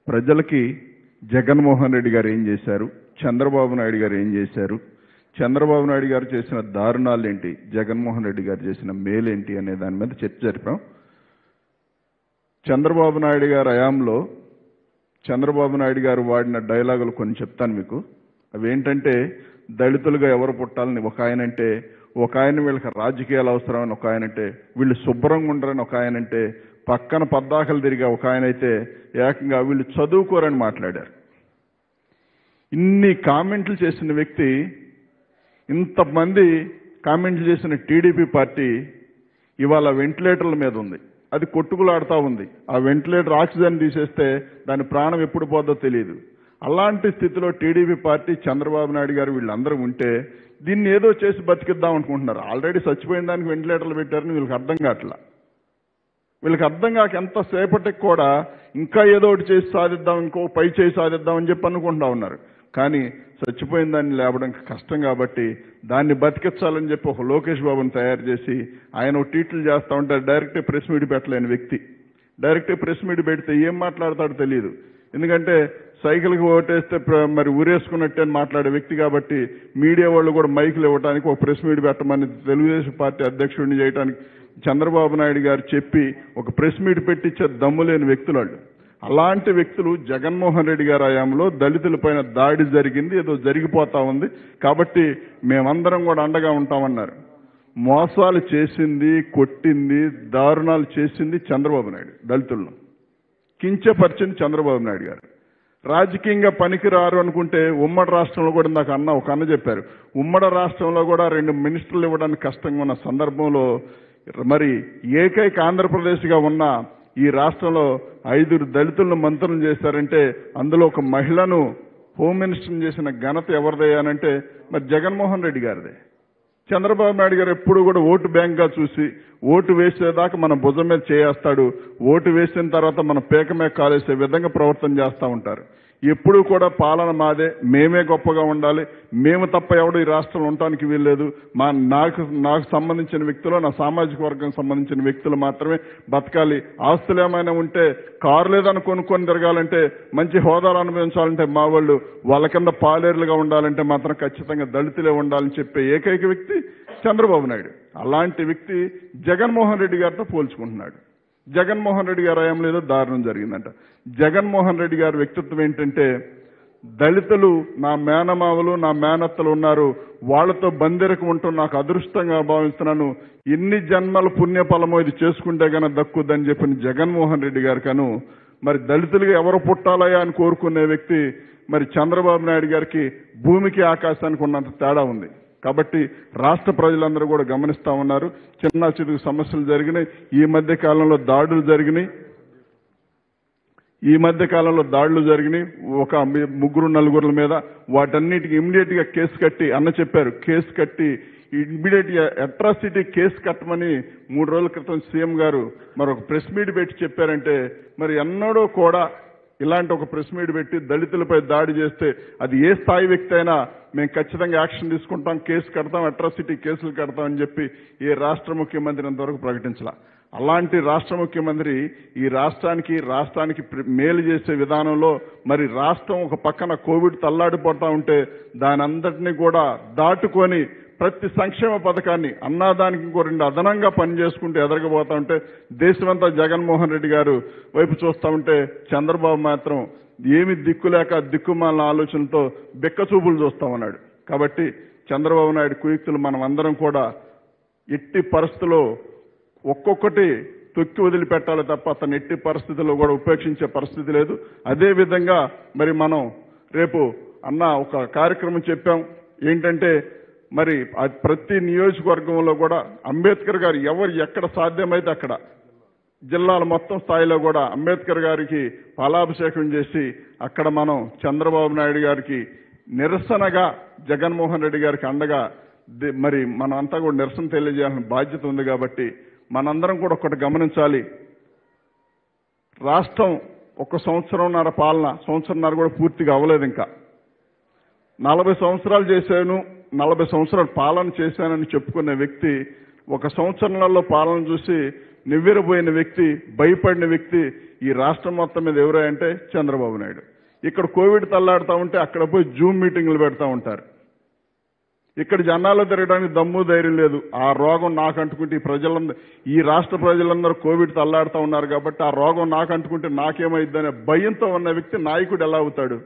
ప్రజలకి జగన్మోహన్ రెడ్డి గారు ఏం చేశారు చంద్రబాబు నాయుడు గారు ఏం చేశారు చంద్రబాబు నాయుడు గారు చేసిన దారుణాలు ఏంటి జగన్మోహన్ రెడ్డి గారు చేసిన మేలేంటి అనే దాని మీద చర్చ జరిపాం చంద్రబాబు నాయుడు గారి హయాంలో చంద్రబాబు నాయుడు గారు వాడిన డైలాగులు కొన్ని చెప్తాను మీకు అవి ఏంటంటే దళితులుగా ఎవరు పుట్టాలని ఒక ఆయన అంటే ఒక ఆయన వీళ్ళకి రాజకీయాలు అవసరమని ఒక ఆయన అంటే వీళ్ళు శుభ్రంగా ఉండరని ఒక ఆయన అంటే పక్కన పద్దాకలు తిరిగి ఒక ఆయన అయితే ఏకంగా వీళ్ళు చదువుకోరని మాట్లాడారు ఇన్ని కామెంట్లు చేసిన వ్యక్తి ఇంతమంది కామెంట్లు చేసిన టీడీపీ పార్టీ ఇవాళ వెంటిలేటర్ల మీద ఉంది అది కొట్టుకులాడుతూ ఉంది ఆ వెంటిలేటర్ ఆక్సిజన్ తీసేస్తే దాని ప్రాణం ఎప్పుడు పోద్దో తెలియదు అలాంటి స్థితిలో టీడీపీ పార్టీ చంద్రబాబు నాయుడు గారు వీళ్ళందరూ ఉంటే దీన్ని ఏదో చేసి బతికిద్దాం అనుకుంటున్నారు ఆల్రెడీ చచ్చిపోయిన దానికి వెంటిలేటర్లు పెట్టారని వీళ్ళకి అర్థం కావట్లా వీళ్ళకి అర్థం కాక ఎంతసేపటికి కూడా ఇంకా ఏదో ఒకటి చేసి సాధిద్దాం ఇంకో పై చేసి సాధిద్దాం అని చెప్పి అనుకుంటా ఉన్నారు కానీ చచ్చిపోయిన దాన్ని లేవడం కష్టం కాబట్టి దాన్ని బతికించాలని చెప్పి ఒక లోకేష్ బాబుని తయారు చేసి ఆయన ఒక ట్వీట్లు చేస్తా ఉంటే డైరెక్ట్ ప్రెస్ మీట్ పెట్టలేని వ్యక్తి డైరెక్ట్ ప్రెస్ మీట్ పెడితే ఏం మాట్లాడతాడో తెలియదు ఎందుకంటే సైకిల్కి ఓటేస్తే ప్ర- మరి ఊరేసుకున్నట్టే అని మాట్లాడే వ్యక్తి కాబట్టి మీడియా వాళ్ళు కూడా మైకులు ఇవ్వడానికి ఒక ప్రెస్ మీట్ పెట్టమని తెలుగుదేశం పార్టీ అధ్యక్షుడిని చేయడానికి చంద్రబాబు నాయుడు గారు చెప్పి ఒక ప్రెస్ మీట్ పెట్టించే దమ్ము లేని వ్యక్తులు వాళ్ళు అలాంటి వ్యక్తులు జగన్మోహన్ రెడ్డి గారి హయాంలో దళితులపైన దాడి జరిగింది ఏదో జరిగిపోతా ఉంది కాబట్టి మేమందరం కూడా అండగా ఉంటామన్నారు మోసాలు చేసింది కొట్టింది దారుణాలు చేసింది చంద్రబాబు నాయుడు దళితులను కించపరిచింది చంద్రబాబు నాయుడు గారు రాజకీయంగా పనికిరారు అనుకుంటే ఉమ్మడి రాష్ట్రంలో కూడా ఇందాక అన్న ఒక అన్న చెప్పారు ఉమ్మడి రాష్ట్రంలో కూడా రెండు మినిస్టర్లు ఇవ్వడానికి కష్టంగా ఉన్న సందర్భంలో మరి ఏకైక ఆంధ్రప్రదేశ్గా ఉన్న ఈ రాష్ట్రంలో ఐదుగురు దళితులను మంత్రులు చేశారంటే అందులో ఒక మహిళను హోమ్ మినిస్టర్ చేసిన ఘనత ఎవరిదయ్యానంటే మరి జగన్మోహన్ రెడ్డి గారిదే చంద్రబాబు నాయుడు గారు ఎప్పుడు కూడా ఓటు బ్యాంక్ గా చూసి ఓటు వేసేదాకా మన భుజం మీద చేయేస్తాడు ఓటు వేసిన తర్వాత మన పేక మీద కాలేసే విధంగా ప్రవర్తన చేస్తూ ఉంటారు ఎప్పుడు కూడా పాలన మాదే మేమే గొప్పగా ఉండాలి మేము తప్ప ఎవడు ఈ రాష్ట్రంలో ఉండటానికి వీల్లేదు మా నాకు నాకు సంబంధించిన వ్యక్తులు నా సామాజిక వర్గం సంబంధించిన వ్యక్తులు మాత్రమే బతకాలి ఆస్తులు ఏమైనా ఉంటే కారు లేదని కొనుక్కొని తిరగాలంటే మంచి హోదాలు అనుభవించాలంటే మా వాళ్ళు వాళ్ళ కింద పాలేరులుగా ఉండాలంటే మాత్రం ఖచ్చితంగా దళితులే ఉండాలని చెప్పే ఏకైక వ్యక్తి చంద్రబాబు నాయుడు అలాంటి వ్యక్తి జగన్మోహన్ రెడ్డి గారితో పోల్చుకుంటున్నాడు జగన్మోహన్ రెడ్డి గారి హయాంలో ఏదో దారుణం జరిగిందంట జగన్మోహన్ రెడ్డి గారి వ్యక్తిత్వం ఏంటంటే దళితులు నా మేనమావలు నా మేనత్తలు ఉన్నారు వాళ్ళతో బందెరకు ఉంటూ నాకు అదృష్టంగా భావిస్తున్నాను ఎన్ని జన్మల పుణ్యఫలమో ఇది చేసుకుంటే గన దక్కుద్దని చెప్పిన జగన్మోహన్ రెడ్డి గారు కను మరి దళితులుగా ఎవరు పుట్టాలయా అని కోరుకునే వ్యక్తి మరి చంద్రబాబు నాయుడు గారికి భూమికి ఆకాశానికి ఉన్నంత తేడా ఉంది కాబట్టి రాష్ట్ర ప్రజలందరూ కూడా గమనిస్తా ఉన్నారు చిన్న చిరుగు సమస్యలు జరిగినాయి ఈ మధ్య కాలంలో దాడులు జరిగినాయి ఈ మధ్య కాలంలో దాడులు జరిగినాయి ఒక మీ- ముగ్గురు నలుగురుల మీద వాటన్నిటికి ఇమ్మీడియట్ గా కేసు కట్టి అన్న చెప్పారు కేసు కట్టి ఇమ్మీడియట్ గా అట్రాసిటీ కేసు కట్టమని మూడు రోజుల క్రితం సీఎం గారు మరి ఒక ప్రెస్ మీట్ పెట్టి చెప్పారంటే మరి ఎన్నడూ కూడా ఇలాంటి ఒక ప్రెస్ మీట్ పెట్టి దళితులపై దాడి చేస్తే అది ఏ స్థాయి వ్యక్తి అయినా మేము ఖచ్చితంగా యాక్షన్ తీసుకుంటాం కేసు కడతాం అట్రాసిటీ కేసులు కడతాం అని చెప్పి ఏ రాష్ట్ర ముఖ్యమంత్రి ఇంతవరకు ప్రకటించాల అలాంటి రాష్ట్ర ముఖ్యమంత్రి ఈ రాష్ట్రానికి రాష్ట్రానికి ప్ర- మేలు చేసే విధానంలో మరి రాష్ట్రం ఒక పక్కన కోవిడ్ తల్లాడిపోతా ఉంటే దాని అంతటినీ కూడా దాటుకొని ప్రతి సంక్షేమ పథకాన్ని అన్నాదానికి ఇంకో రెండు అదనంగా పనిచేసుకుంటూ ఎదరగబోతా ఉంటే దేశమంతా జగన్మోహన్ రెడ్డి గారు వైపు చూస్తా ఉంటే చంద్రబాబు మాత్రం ఏమి దిక్కులేక దిక్కుమాలిన ఆలోచనలతో బెక్కచూపులు చూస్తా ఉన్నాడు కాబట్టి చంద్రబాబు నాయుడు కుయుక్తులు మనం అందరం కూడా ఎట్టి పరిస్థితుల్లో ఒక్కొక్కటి తొక్కి వదిలిపెట్టాలి తప్ప అతను ఎట్టి పరిస్థితుల్లో కూడా ఉపేక్షించే పరిస్థితి లేదు అదే విధంగా మరి మనం రేపు అన్న ఒక కార్యక్రమం చెప్పాం ఏంటంటే మరి ఆ ప్రతి నియోజకవర్గంలో కూడా అంబేద్కర్ గారు ఎవరు ఎక్కడ సాధ్యమైతే అక్కడ జిల్లాల మొత్తం స్థాయిలో కూడా అంబేద్కర్ గారికి పాలాభిషేకం చేసి అక్కడ మనం చంద్రబాబు నాయుడు గారికి నిరసనగా జగన్మోహన్ రెడ్డి గారికి అండగా ది- మరి మనం అంతా కూడా నిరసన తెలియజేయాల్సిన బాధ్యత ఉంది కాబట్టి మనందరం కూడా ఒకటి గమనించాలి రాష్ట్రం ఒక సంవత్సరంన్నర పాలన సంవత్సరంన్నర కూడా పూర్తిగా అవ్వలేదు ఇంకా నలభై సంవత్సరాలు చేశాను నలభై సంవత్సరాలు పాలన చేశానని చెప్పుకునే వ్యక్తి ఒక సంవత్సరంలో పాలన చూసి నివ్వెరపోయిన వ్యక్తి భయపడిన వ్యక్తి ఈ రాష్ట్రం మొత్తం మీద ఎవరు అంటే చంద్రబాబు నాయుడు ఇక్కడ కోవిడ్ తల్లాడుతూ ఉంటే అక్కడ పోయి జూమ్ మీటింగ్లు పెడతా ఉంటారు ఇక్కడ జనాల్లో తిరగడానికి దమ్ము ధైర్యం లేదు ఆ రోగం నాకు అంటుకుంటే ఈ ప్రజలందరూ ఈ రాష్ట్ర ప్రజలందరూ కోవిడ్ తల్లాడుతూ ఉన్నారు కాబట్టి ఆ రోగం నాకు అంటుకుంటే నాకేమైందనే భయంతో ఉన్న వ్యక్తి నాయకుడు ఎలా అవుతాడు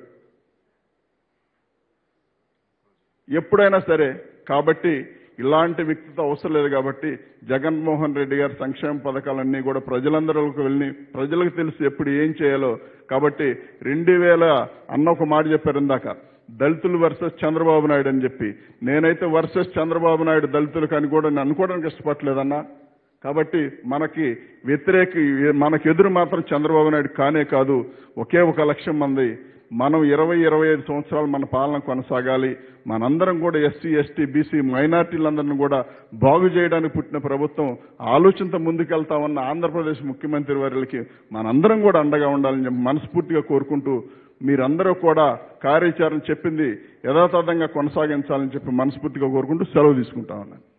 ఎప్పుడైనా సరే కాబట్టి ఇలాంటి వ్యక్తితో అవసరం లేదు కాబట్టి జగన్మోహన్ రెడ్డి గారి సంక్షేమ పథకాలన్నీ కూడా ప్రజలందరిలోకి వెళ్ళి ప్రజలకు తెలుసు ఎప్పుడు ఏం చేయాలో కాబట్టి రెండు వేల అన్న ఒక మాట చెప్పారు ఇందాక దళితులు వర్సెస్ చంద్రబాబు నాయుడు అని చెప్పి నేనైతే వర్సెస్ చంద్రబాబు నాయుడు దళితులకు అని కూడా నేను అనుకోవడానికి ఇష్టపడలేదన్నా కాబట్టి మనకి వ్యతిరేక మనకు ఎదురు మాత్రం చంద్రబాబు నాయుడు కానే కాదు ఒకే ఒక లక్ష్యం మంది మనం ఇరవై ఇరవై ఐదు సంవత్సరాలు మన పాలన కొనసాగాలి మనందరం కూడా ఎస్సీ ఎస్టీ బీసీ మైనార్టీలందరిని కూడా బాగు చేయడానికి పుట్టిన ప్రభుత్వం ఆలోచనతో ముందుకెళ్తామన్న ఆంధ్రప్రదేశ్ ముఖ్యమంత్రి వారికి మనందరం కూడా అండగా ఉండాలని చెప్పి మనస్ఫూర్తిగా కోరుకుంటూ మీరందరూ కూడా కార్యాచరణ చెప్పింది యథాతథంగా కొనసాగించాలని చెప్పి మనస్ఫూర్తిగా కోరుకుంటూ సెలవు తీసుకుంటా ఉన్నాను